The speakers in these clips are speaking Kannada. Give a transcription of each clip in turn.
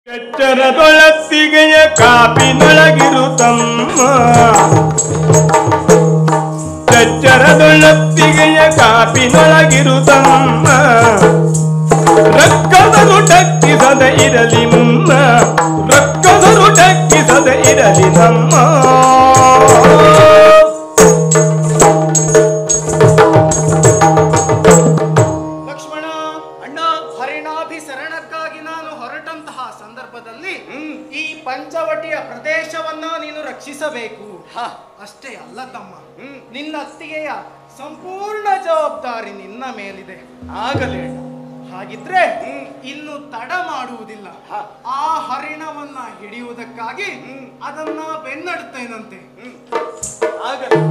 ಎಚ್ಚರದೊಳತ್ತಿಗೆಯ ಕಾಪಿನೊಳಗಿರುತ್ತಮ್ಮ ಎಚ್ಚರದೊಳತ್ತಿಗೆಯ ಕಾಪಿನೊಳಗಿರುತ್ತಮ್ಮ ರಕ್ಕದರು ಟಕ್ಕಿಸದ ಇರಲಿ ಮುನ್ನ ರಕ್ಕದರು ಟಕ್ಕಿಸದ ಇರಲಿ ನಮ್ಮ ಲಕ್ಷ್ಮಣ ಅಣ್ಣ ಹರಿಣಾಭಿ ಶರಣಕ್ಕಾಗಿ ನಾನು ಹೊರಟಂತಹ ಸಂದರ್ಭದಲ್ಲಿ ಈ ಪಂಚವಟಿಯ ಪ್ರದೇಶವನ್ನ ನೀನು ರಕ್ಷಿಸಬೇಕು ಅಷ್ಟೇ ಅಲ್ಲ ತಮ್ಮ ನಿನ್ನ ಅತ್ತಿಗೆಯ ಸಂಪೂರ್ಣ ಜವಾಬ್ದಾರಿ ನಿನ್ನ ಮೇಲಿದೆ ಆಗಲೇ ಹಾಗಿದ್ರೆ ಇನ್ನು ತಡ ಮಾಡುವುದಿಲ್ಲ ಆ ಹರಿಣವನ್ನ ಹಿಡಿಯುವುದಕ್ಕಾಗಿ ಅದನ್ನ ಬೆನ್ನಡುತ್ತೇನಂತೆ ಆಗಲೇ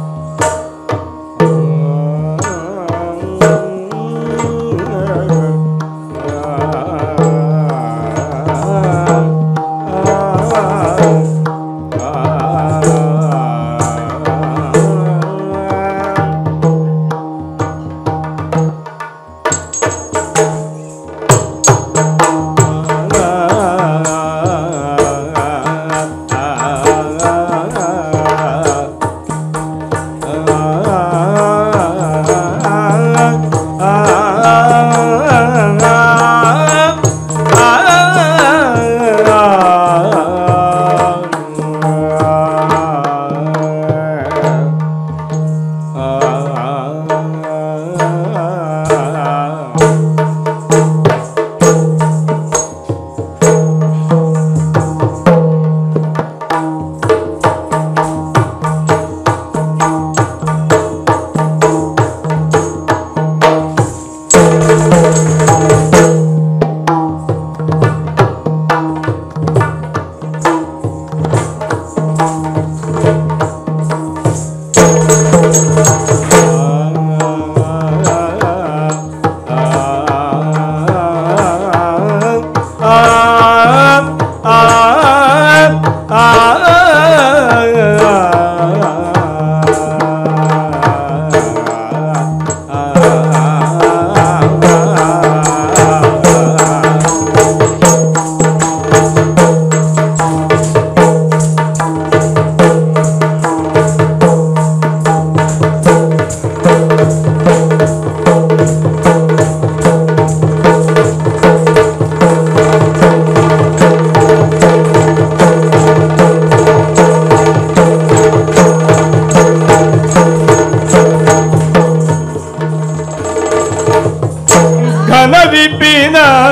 ಘನ ವಿಪಿನ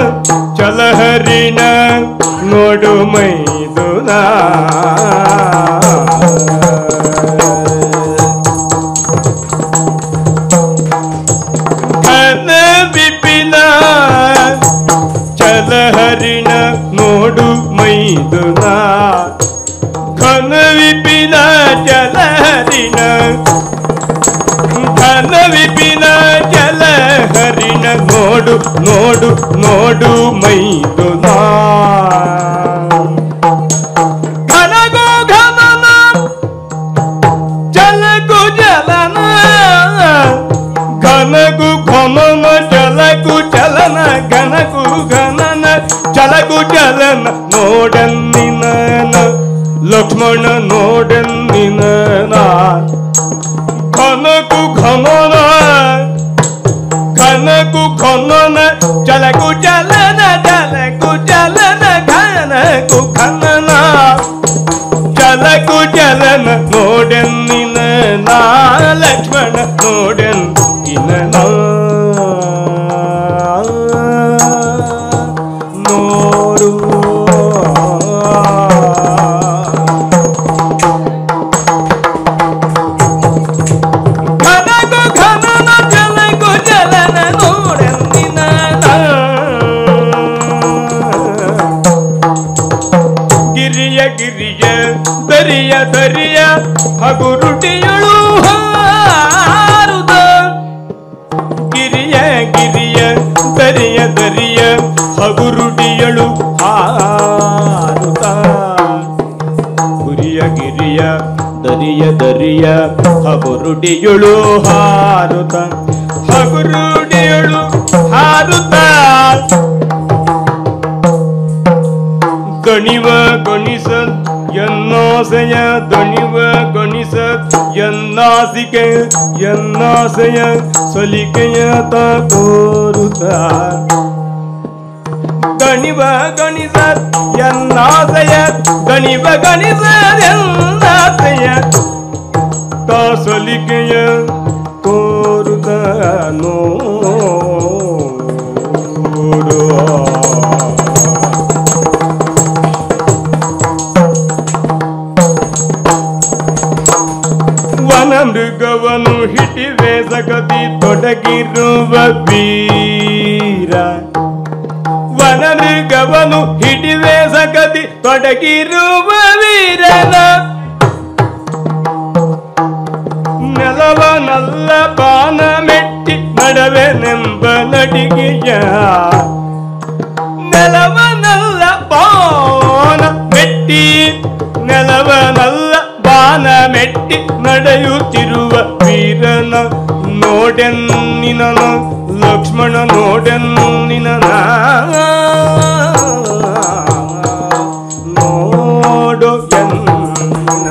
ಚಲಹರಿಣ ನೋಡು ಮೈದುನ ಘನ ವಿಪಿನ ಚಲಹರಿಣ ನೋಡು ಮೈದುನ ಘನ ವಿಪಿನ ಚಲಹರಿಣ ಘನ ವಿಪಿನ ಜಲ ಹರಿಣ ನೋಡು ನೋಡು ನೋಡು ಮೈದುನ ಘನಗೋ ಘನನ ಜಲಗು ಜಲನ ಘನಗು ಘಮನ ಜಲಗು ಚಲನ ಘನಗು ಘನನ ಜಲಗು ಚಲನ ನೋಡನ್ನಿನ ಲಕ್ಷ್ಮಣ ನೋಡನ್ನಿನ ಘನಕು ಘಮನ ಘನಕು ಘಮನ ಜಲಕು ಜಲನ ಜಲಕು ಜಲನ ಘನಕು ಘನನ ಜಲಕು ಜಲನ ನೋಡೆನ್ನಿನ ನಾ ಲಕ್ಷ್ಮಣ ನೋಡೆನ್ನಿನ ನಾ ನೋಡು ಘನಕು ಘನನ ಜಲಕು ಜಲನ ನೋಡೆನ್ನಿನ ನಾ. ಗಿರಿಯ ಗಿರಿಯ ದರಿಯ ದರಿಯ ಹಗುರುಟಿಯಳು ಹಾರುದ ಗಿರಿಯ ಗಿರಿಯ ದರಿಯ ದರಿಯ ಹಗುರುಟಿಯಳು ಹಾರುತ ಗುರಿಯ ಗಿರಿಯ ದರಿಯ ದರಿಯ ಹಗುರುಡಿಯಳು ಹಾರುತ ಹಗುರುಡಿಯಳು ಹಾರುತ್ತ ದಣಿವ ಗಣಿಸ ಎನ್ನಾಸೆಯ ದಣಿವ ಗಣಿಸ ಎನ್ನಾಸಿಕೆ ಎನ್ನಾಸೆಯ ಸಲಿಕೆಯ ತ ಕೋರುತ್ತ ಗಣಿವ ಗಣಿಸ ಎನ್ನಾಸೆಯ ಗಣಿವ ಗಣಿಸ ಎನ್ನಾಸೆಯ ತ ಸಲಿಕೆಯ ಕೋರುತ್ತ ನೋಡುವ ವನ ಮೃಗವನು ಹಿಡಿವೆ ಸಗತಿ ತೊಡಗಿರುವ ವೀರ ವನ ಮೃಗವನು ಹಿಡಿವೆ ಸಗತಿ ತೊಡಗಿರುವ ವೀರನ ನೆಲವನಲ್ಲ ಬಾನ ಮೆಟ್ಟಿ ನಡವೆನೆಂಬ ನಡಿಗೆಯ ನೆಲವನಲ್ಲ ಬಾನ ಮೆಟ್ಟಿ ನೆಲವನಲ್ಲ ಬಾನ ಮೆಟ್ಟಿ ನಡೆಯುತ್ತಿರುವ ವೀರನ ನೋಡೆನ್ನಿನ ಲಕ್ಷ್ಮಣ ನೋಡೆನ್ನಿನ ನೋಡು ಎನ್ನ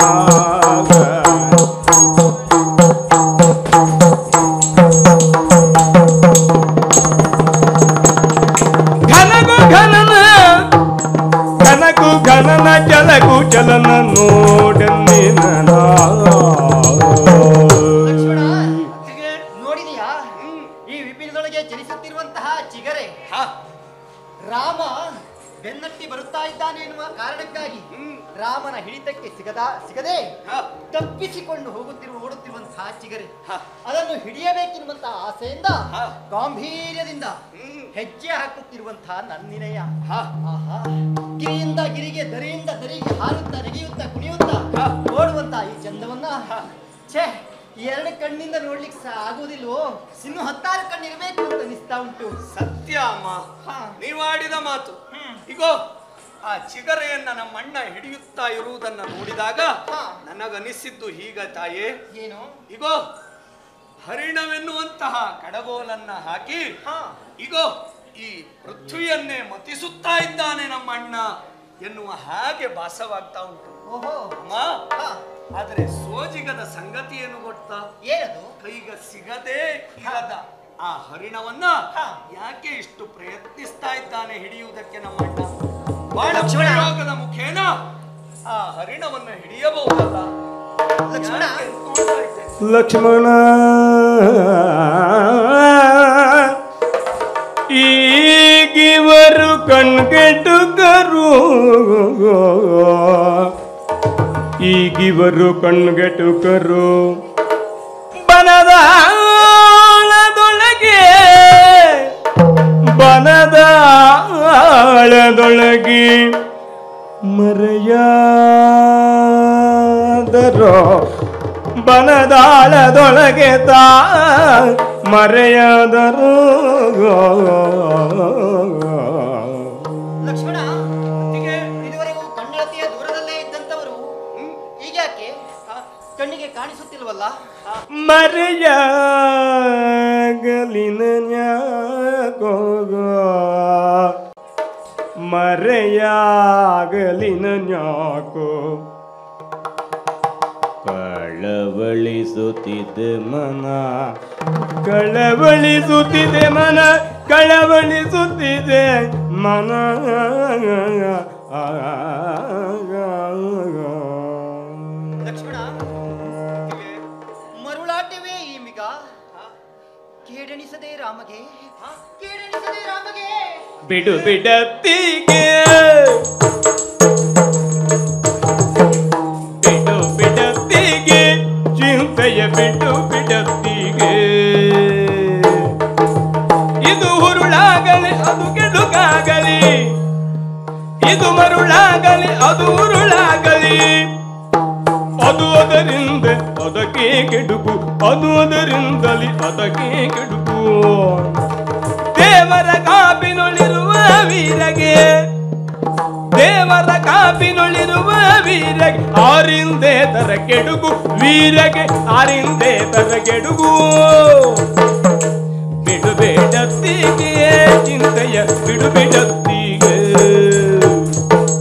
ಘನಗು ಘನನ ಘನಕು ಘನನ ಚಲಕು ಚಲನ ನೋಡನ್ನಿನ ಲಕ್ಷ್ಮಣ ಹೀಗೆ ನೋಡಿದೀಯಾ ಈ ವಿಪಿನದೊಳಗೆ ಚಲಿಸುತ್ತಿರುವಂತಹ ಚಿಗರೆ ರಾಮ ಬೆನ್ನಟ್ಟಿ ಬರುತ್ತಾ ಇದ್ದಾನೆ ಎನ್ನುವ ಕಾರಣಕ್ಕಾಗಿ ರಾಮನ ಹಿಡಿತಕ್ಕೆ ಸಿಗದ ಸಿಗದೆ ತಪ್ಪಿಸಿಕೊಂಡು ಹೋಗುತ್ತಿರುವ ಓಡುತ್ತಿರುವಂತಹ ಚಿಗರೆ ಅದನ್ನು ಹಿಡಿಯಬೇಕೆನ್ನುವಂತಹ ಆಸೆಯಿಂದ ಗಾಂಭೀರ್ಯದಿಂದ ಹೆಜ್ಜೆ ಹಾಕುತ್ತಿರುವಂತಹ ನನ್ನಿನೆಯ ಆಹಾ ಗಿರಿಯಿಂದ ಗಿರಿಗೆ ದರಿಯಿಂದ ದರಿಗೆ ಹಾರುತ್ತಾ ನೆಗೆಯುತ್ತಾ ಕುಣಿಯುತ್ತಾ ಓಡುವಂತಹ ಈ ಚಂದವನ್ನ ಛೇ ಎರಡು ಕಣ್ಣಿಂದ ನೋಡ್ಲಿಕ್ಕೆ ಸಹ ಆಗುವುದಿಲ್ವೋ ಇನ್ನು ಹತ್ತಾರು ಕಣ್ಣಿರ್ಬೇಕು ಅಂತ ಅನಿಸ್ತಾ ಉಂಟು ಸತ್ಯ ಅಮ್ಮ ಹಾ. ನೀವಾಡಿದ ಮಾತು ಇಗೋ ಆ ಚಿಗರೆಯನ್ನ ನಮ್ಮ ಅಣ್ಣ ಹಿಡಿಯುತ್ತಾ ಇರುವುದನ್ನ ನೋಡಿದಾಗ ಹಾ. ನನಗನಿಸಿದ್ದು ಹೀಗ ತಾಯೇ ಏನು ಇಗೋ ಹರಿಣವೆನ್ನುವಂತಹ ಕಡಗೋಲನ್ನ ಹಾಕಿ ಹಾ ಇಗೋ ಈ ಪೃಥ್ವಿಯನ್ನೇ ಮತಿಸುತ್ತಾ ಇದ್ದಾನೆ ನಮ್ಮ ಅಣ್ಣ ಎನ್ನುವ ಹಾಗೆ ಭಾಸವಾಗ್ತಾ ಉಂಟು ಓಹೋ ಅಮ್ಮ ಹಾ ಆದರೆ ಸೋಜಿಗದ ಸಂಗತಿ ಏನು ಗೊತ್ತಾ ಏನದು ಕೈಗ ಸಿಗದೇ ಇರದ ಆ ಹರಿಣವನ್ನ ಹಾ. ಯಾಕೆ ಇಷ್ಟು ಪ್ರಯತ್ನಿಸ್ತಾ ಇದ್ದಾನೆ ಹಿಡಿಯುವುದಕ್ಕೆ ನಮ್ಮ ಅಣ್ಣ ಬಹಳ ಲಕ್ಷ್ಮಣ. ಪ್ರಯೋಗದ ಮುಖೇನ ಆ ಹರಿಣವನ್ನ ಹಿಡಿಯಬಹುದಲ್ಲ ಲಕ್ಷ್ಮಣ ಯಾಕೆ ನೋಡ್ತಾ ಇದ್ದೇನೆ. ಲಕ್ಷ್ಮಣ ಈಗಿವರು ಕಣ್ಗೆಟುಕರು ಈಗಿವರು ಕಣ್ಗೆಟುಕರು ಬನದ ಆಳದೊಳಗೆ ಬನದ ಆಳದೊಳಗೆ ಮರೆಯಾದರೋ ಬನದಾಳದೊಳಗೆ ತಾ ಮರೆಯಾದರು ಲಕ್ಷ್ಮಣ ಇದುವರೆಗೂ ಕಣ್ಣಳತೆಯ ದೂರದಲ್ಲೇ ಇದ್ದಂತವರು ಈಗ್ಯಾಕೆ ಆ, ಕಣ್ಣಿಗೆ ಕಾಣಿಸುತ್ತಿಲ್ವಲ್ಲ ಮರೆಯಾಗಲಿನ ನ್ಯಾಕೋ ಮರೆಯಾಗಲಿನ ನ್ಯಾಕೋ ಕಳವಳಿಸುತ್ತಿದೆ ಮನ ಕಳವಳಿಸುತ್ತಿದೆ ಮನ ಕಳವಳಿಸುತ್ತಿದೆ ಮನ ಲಕ್ಷ್ಮಣ ಮರುಳಾಟವೇ ಈ ಮಿಗ ಕೇಡೆಣಿಸದೆ ರಾಮಗೆ ಕೇಡೆಣಿಸದೆ ರಾಮಗೆ ಬಿಡು ಬಿಡತ್ತಿಗೆ ಬಿಡು ಬಿಡತ್ತಿಗೆ ಚಿಂತೆಯ ಬಿಡು ಬಿಡತ್ತಿಗೆ ಇದು ಹುರುಳಾಗಲಿ ಅದು ಗೆಡುಗಾಗಲಿ ಇದು ಮರುಳಾಗಲಿ ಅದು ಉರುಳಾಗಲಿ ಅದು ಅದರಿಂದ ಅದಕ್ಕೆ ಕೆಡುಕು ಅದು ಅದರಿಂದಲಿ ಅದಕ್ಕೆ ಕೆಡುಕು ದೇವರ ಕಾಪಿನೊಳಿರುವ ವೀರಗೆ ದೇವರ ಕಾಪಿನೊಳಿರುವ ವೀರಗೆ ಆರಿಂದೇ ತರ ಕೆಡುಕು ವೀರಗೆ ಆರಿಂದೇ ತರ ಕೆಡುಕು ಬಿಡುಬೇಡತ್ತಿಗೆ ಚಿಂತೆಯ ಬಿಡುಬೇಡತ್ತಿಗೆ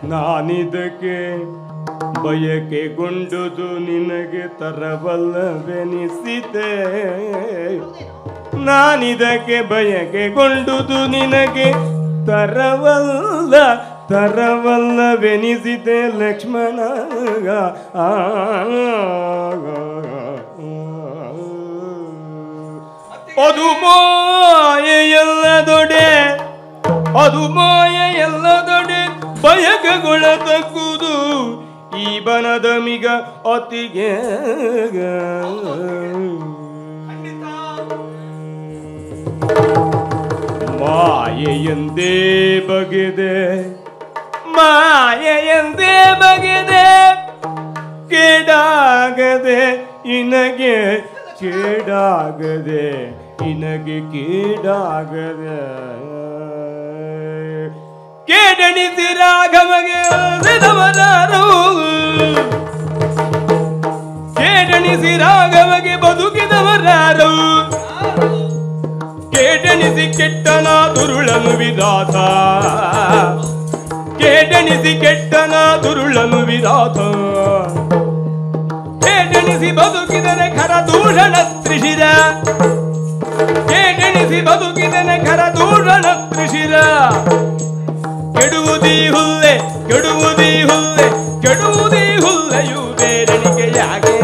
ನಾನಿದಕ್ಕೆ ಬಯಕೆಗೊಂಡುದು ನಿನಗೆ ತರಬಲ್ಲವೆನಿಸಿದೆ ನಾನಿದಕ್ಕೆ ಬಯಕೆಗೊಂಡುದು ನಿನಗೆ ತರವಲ್ಲ ತರವಲ್ಲವೆನಿಸಿದೆ ಲಕ್ಷ್ಮಣ ಆ ಅದು ಮಾಯೆಯಲ್ಲದೊಡೆ ಅದು ಮಾಯೆಯಲ್ಲದೊಡೆ ಬಯಕಗೊಳ್ಳತಕ್ಕುದು ಈ ಬನದ ಮಿಗ ಅತಿಗೆ ಮಾಯೆಯಂದೇ ಬಗೆದೆ ಮಾಯೆಯಂದೇ ಬಗೆದೆ ಕೇಡಾಗದೆ ಇನಗೆ ಕೇಡಾಗದೆ ಇನಗೆ ಕೇಡಾಗದೆ ಕೇಡಣಿಸಿ ರಾಘಮಗೆ ಸಿದವನಾರು ಕೇಡಣಿಸಿ ರಾಘವಗೆ ಬದುಕಿದವರಾರು ಕೇಡಣಿಸಿ ಕೆಟ್ಟನ ದುರುಳನು ವಿಧಾತ ಕೇಡಣಿಸಿ ಕೆಟ್ಟನ ದುರುಳನು ವಿಧಾತ ಕೇಡಣಿಸಿ ಬದುಕಿದರೆ ಖರ ದೂಷಣ ತ್ರಿಶಿರ ಕೇಡಣಿಸಿ ಬದುಕಿದನೆ ಖರ ದೂಷಣ ತ್ರಿಶಿರ ಕೆಡುವುದೀ ಹುಲ್ಲೆ ಕೆಡುವುದೀ ಹುಲ್ಲೆ ಕೆಡುವುದೀ ಹುಲ್ಲೆಯು ಬೇರಣಿಕೆಯಾಗೆ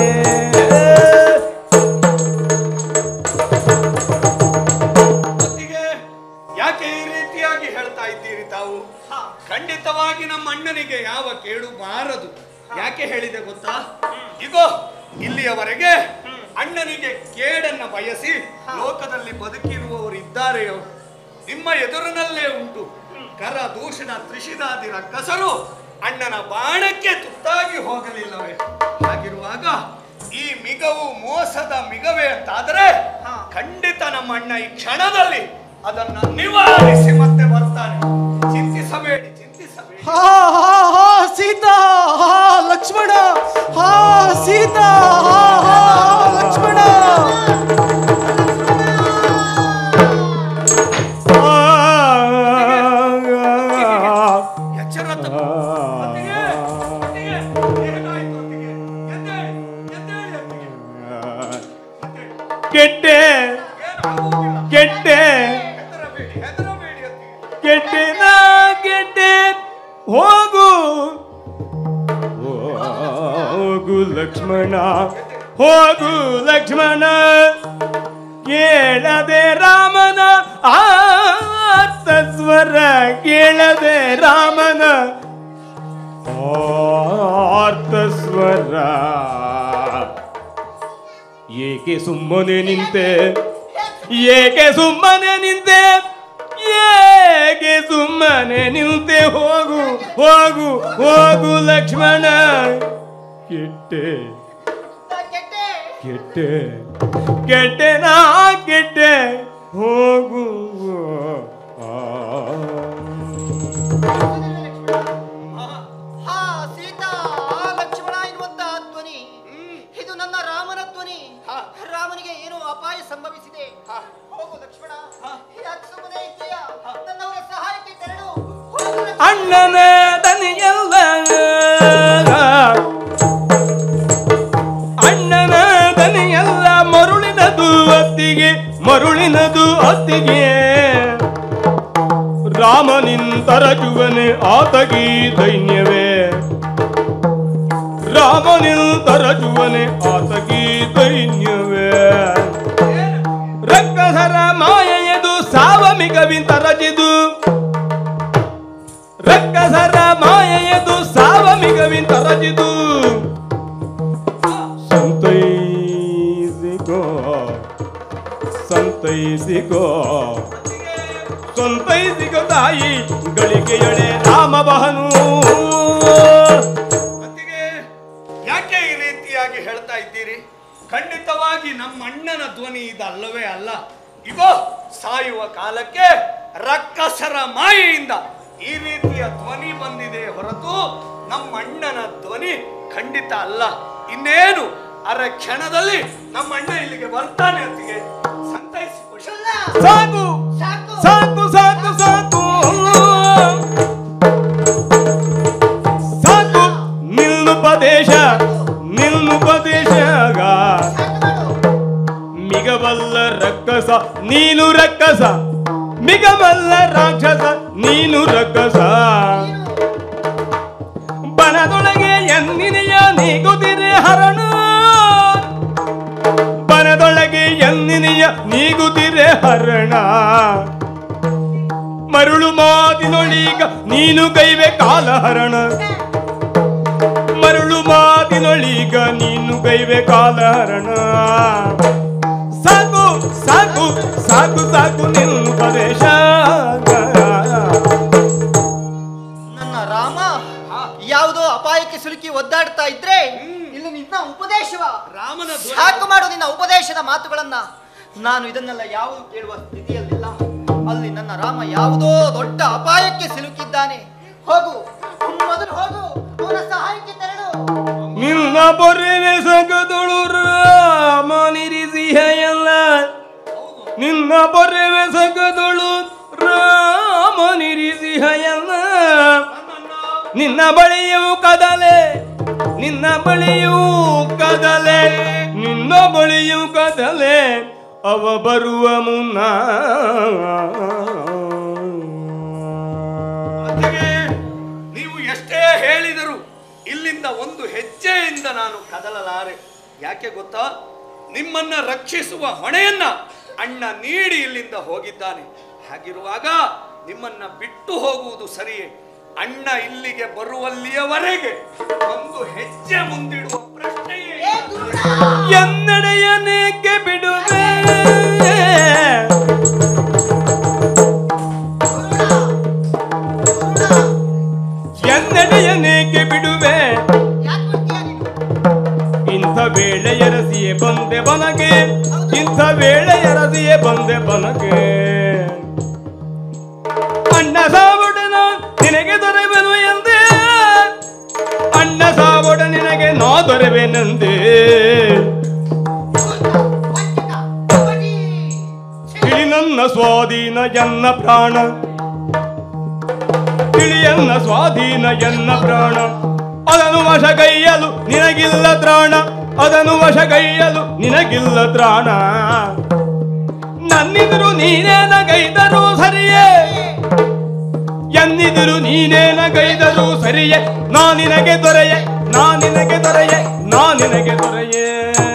ಮತ್ತಿಗೆ ಯಾಕೆ ಈ ರೀತಿಯಾಗಿ ಹೇಳ್ತಾ ಇದ್ದೀರಿ ತಾವು ಖಂಡಿತವಾಗಿ ನಮ್ಮ ಅಣ್ಣನಿಗೆ ಯಾವ ಕೇಡು ಬಾರದು ಯಾಕೆ ಹೇಳಿದೆ ಗೊತ್ತಾ ಇಗೋ ಇಲ್ಲಿಯವರೆಗೆ ಅಣ್ಣನಿಗೆ ಕೇಡನ್ನ ಬಯಸಿ ಲೋಕದಲ್ಲಿ ಬದುಕಿರುವವರು ಇದ್ದಾರೆಯೋ ನಿಮ್ಮ ಎದುರಿನಲ್ಲೇ ಉಂಟು ಕರ ದೂಷಣ ತ್ರಿಷಿದಾದಿ ರಕ್ಕಸರು ಅಣ್ಣನ ಬಾಣಕ್ಕೆ ತುತ್ತಾಗಿ ಹೋಗಲಿಲ್ಲವೇ ಹಾಗಿರುವಾಗ ಈ ಮಿಗವು ಮೋಸದ ಮಿಗವೇ ಅಂತಾದರೆ ಖಂಡಿತ ನಮ್ಮ ಅಣ್ಣ ಈ ಕ್ಷಣದಲ್ಲಿ ಅದನ್ನ ನಿವಾರಿಸಿ ಮತ್ತೆ ಬರ್ತಾನೆ ಚಿಂತಿಸಬೇಡಿ ಚಿಂತಿಸಬೇಡಿ ಹಾ ಹಾ ಹಾ ಸೀತಾ ಹಾ ಲಕ್ಷ್ಮಣ ಹಾ ಸೀತಾ ಹಾ ಹಾ ಲಕ್ಷ್ಮಣ ಎಚ್ಚರ ತಪ್ಪು. ಅತ್ತಿಗೆ, ಅತ್ತಿಗೆ, ಏನಾಯ್ತು ಅತ್ತಿಗೆ? ಎದ್ದೇಳಿ, ಎದ್ದೇಳಿ ಅತ್ತಿಗೆ. ಕೆಟ್ಟೆ ಏನಾಗುವುದಿಲ್ಲ. ಕೆಟ್ಟೆ ಹೆದರಬೇಡಿ, ಹೆದರಬೇಡಿ ಅತ್ತಿಗೆ. ಕೆಟ್ಟೆ ನಾ ಕೆಟ್ಟೆ ಹೋಗು ಹೋಗು ಲಕ್ಷ್ಮಣ ಹೋಗು ಲಕ್ಷ್ಮಣ ಕೇಳದೆ ರಾಮನ ಆರ್ತ ಸ್ವರ ಕೇಳದೆ ರಾಮನ ಆರ್ತ ಸ್ವರ ಏಕೆ ಸುಮ್ಮನೆ ನಿಂತೆ ಏಕೆ ಸುಮ್ಮನೆ ನಿಂತೆ ಏಕೆ ಸುಮ್ಮನೆ ನಿಂತೆ ಹೋಗು ಹೋಗು ಹೋಗು ಲಕ್ಷ್ಮಣ ಕೆಟ್ಟೆ ಕೆಟ್ಟೆ ಕೆಟ್ಟೆ ಕೆಟ್ಟೆ ನಾ ಕೆಟ್ಟೆ ಹೋಗು ಆ. ಹಾ ಸೀತಾ ಆ ಲಕ್ಷ್ಮಣ ಎನ್ನುವಂತಹ ಧ್ವನಿ ಇದು ನನ್ನ ರಾಮನ ಧ್ವನಿ ರಾಮನಿಗೆ ಏನೋ ಅಪಾಯ ಸಂಭವಿಸಿದೆ ಹೋಗು ಲಕ್ಷ್ಮಣ ಯಾಕೆ ಸುಮ್ಮನೆ ಇದ್ದೀಯಾ ನನ್ನವರ ಸಹಾಯಕ್ಕೆ ತೆರಳು ಹೋಗು ಲಕ್ಷ್ಮಣ. ಅಣ್ಣನ ದನಿಯಲ್ಲ ಅಣ್ಣನ ದನಿಯಲ್ಲ ಮರುಳಿನದು ಅತ್ತಿಗೆ ಮರುಳಿನದು ಅತ್ತಿಗೆ ರಾಮನಿಂತರಜುವನೆ ಆತಗಿ ದೈನ್ಯವೇ ರಾಮನಿಂತರಜುವನೆ ಆತಗಿ ದೈನ್ಯವೇ ರಕ್ಕಸರ ಮಾಯೆಯದು ಸಾವಮಿಗವಿಂತರಜಿದು ರಕ್ಕಸರ ಮಾಯೆಯದು ಸಾವಮಿಗವಿಂತರಜಿದು ಸಂತೈಸಿಕೋ ಸಂತೈಸಿಕೋ ಸಂತೈಸಿಕೋ ತಾಯಿ ಗಳಿಗೆಯೊಳೆ ರಾಮ ಬಹನು ಅತ್ತಿಗೆ ಯಾಕೆ ಈ ರೀತಿಯಾಗಿ ಹೇಳ್ತಾ ಇದ್ದೀರಿ ಖಂಡಿತವಾಗಿ ನಮ್ಮ ಅಣ್ಣನ ಧ್ವನಿ ಇದಲ್ಲವೇ ಅಲ್ಲ ಇಗೋ ಸಾಯುವ ಕಾಲಕ್ಕೆ ರಕ್ಕಸರ ಮಾಯೆಯಿಂದ ಈ ರೀತಿಯ ಧ್ವನಿ ಬಂದಿದೆ ಹೊರತು ನಮ್ಮ ಅಣ್ಣನ ಧ್ವನಿ ಖಂಡಿತ ಅಲ್ಲ ಇನ್ನೇನು ಅರ ಕ್ಷಣದಲ್ಲಿ ನಮ್ಮ ಅಣ್ಣ ಇಲ್ಲಿಗೆ ಬರ್ತಾನೆ ಅತ್ತಿಗೆ ಸಂತೈಸಿಕೊಳ್ಳಿ ಶುಲ್ಲ, ಸಾಕು ಸಾಕು ಸಾಕು ಸಾಕು ಸಾಕು ನೀನು ರಕ್ಕಸ ಮಿಗಮಲ್ಲ ರಾಕ್ಷಸ ನೀನು ರಕ್ಕಸ ಬನದೊಳಗೆ ಎನ್ನಿನೆಯ ನೀಗುತ್ತಿರೆ ಹರಣ ಬನದೊಳಗೆ ಎನ್ನಿನೆಯ ನೀಗುತ್ತಿರೆ ಹರಣ ಮರುಳು ಮಾತಿನೊಳೀಗ ನೀನು ಕೈವೆ ಕಾಲಹರಣ ಮರುಳು ಮಾತಿನೊಳೀಗ ನೀನು ಕೈವೆ ಕಾಲಹರಣ ಸಾಕು ಸಾಕು ಸಾಕು ಸಾಕು ನಿನ್ನ ಉಪದೇಶ ನನ್ನ ರಾಮ ಯಾವುದೋ ಅಪಾಯಕ್ಕೆ ಸಿಲುಕಿ ಒದ್ದಾಡ್ತಾ ಇದ್ರೆ ಇಲ್ಲಿ ನಿನ್ನ ಉಪದೇಶವ ರಾಮನ ಧ್ವನಿ- ಸಾಕು ಮಾಡು ನಿನ್ನ ಉಪದೇಶದ ಮಾತುಗಳನ್ನ ನಾನು ಇದನ್ನೆಲ್ಲ ಯಾವುದು ಕೇಳುವ ಸ್ಥಿತಿಯಲ್ಲಿಲ್ಲ ಅಲ್ಲಿ ನನ್ನ ರಾಮ ಯಾವುದೋ ದೊಡ್ಡ ಅಪಾಯಕ್ಕೆ ಸಿಲುಕಿದ್ದಾನೆ ಹೋಗು ಮೊದಲು ಹೋಗು ಅವನ ಸಹಾಯಕ್ಕೆ ತೆರಳು ನಿನ್ನ ಬೊರೆವೆ ಸಗದೊಳು ರಾಮನಿರಿಸಿಹ ಎಲ್ಲ ನಿನ್ನ ಬೊರೆವೆ ಸಗದೊಳು ರಾಮನಿರಿಸಿಹ ಎಲ್ಲ ನಿನ್ನ ಬಳಿಯೂ ಕದಲೆ ನಿನ್ನ ಬಳಿಯೂ ಕದಲೆ ನಿನ್ನ ಬಳಿಯೂ ಕದಲೆ ಅವ ಬರುವ ಮುನ್ನ ಜೊತೆಗೆ ನೀವು ಎಷ್ಟೇ ಹೇಳಿದರು ಇಲ್ಲಿಂದ ಒಂದು ಹೆಜ್ಜೆಯಿಂದ ನಾನು ಕದಲಲಾರೆ ಯಾಕೆ ಗೊತ್ತಾ ನಿಮ್ಮನ್ನ ರಕ್ಷಿಸುವ ಹೊಣೆಯನ್ನ ಅಣ್ಣ ನೀಡಿ ಇಲ್ಲಿಂದ ಹೋಗಿದ್ದಾನೆ ಹಾಗಿರುವಾಗ ನಿಮ್ಮನ್ನ ಬಿಟ್ಟು ಹೋಗುವುದು ಸರಿಯೇ ಅಣ್ಣ ಇಲ್ಲಿಗೆ ಬರುವಲ್ಲಿಯವರೆಗೆ ಒಂದು ಹೆಜ್ಜೆ ಮುಂದಿಡುವ ಪ್ರಶ್ನೆಯೇ ಇಲ್ಲ. ಎನ್ನಡೆಯನೇಕೆ ಬಿಡುವೆ ಎನ್ನಡೆಯನೇಕೆ ಬಿಡುವೆ ಇಂಥ ವೇಳೆಯ ರಸಿಯೇ ಬಂದೆ ಬನಗೆ ಇಂಥ ವೇಳೆಯ ರಸಿಯೇ ಬಂದೆ ಬನಗೆ ಅಣ್ಣ ಸಾವೊಡನ ನಿನಗೆ ದೊರೆವೆನು ಎಂದೇ ಅಣ್ಣ ಸಾವೊಡ ನಿನಗೆ ನಾ ದೊರೆವೆನೆಂದೇ ತಿಳಿ ನನ್ನ ಸ್ವಾಧೀನ ಎನ್ನ ಪ್ರಾಣ ತಿಳಿಯನ್ನ ಸ್ವಾಧೀನ ಎನ್ನ ಪ್ರಾಣ ಅದನ್ನು ವಶಗೈಯಲು ನಿನಗಿಲ್ಲ ತ್ರಾಣ ಅದನ್ನು ವಶಗೈಯಲು ನಿನಗಿಲ್ಲ ತ್ರಾಣ ನನ್ನಿದ್ರು ನೀನೇನ ಗೈದರು ಸರಿಯೇ ಎನ್ನಿದ್ರು ನೀನೇನ ಗೈದರು ಸರಿಯೇ ನಾ ನಿನಗೆ ದೊರೆಯೆ ನಾ ನಿನಗೆ ದೊರೆಯೆ ನಾ ನಿನಗೆ ದೊರೆಯೇ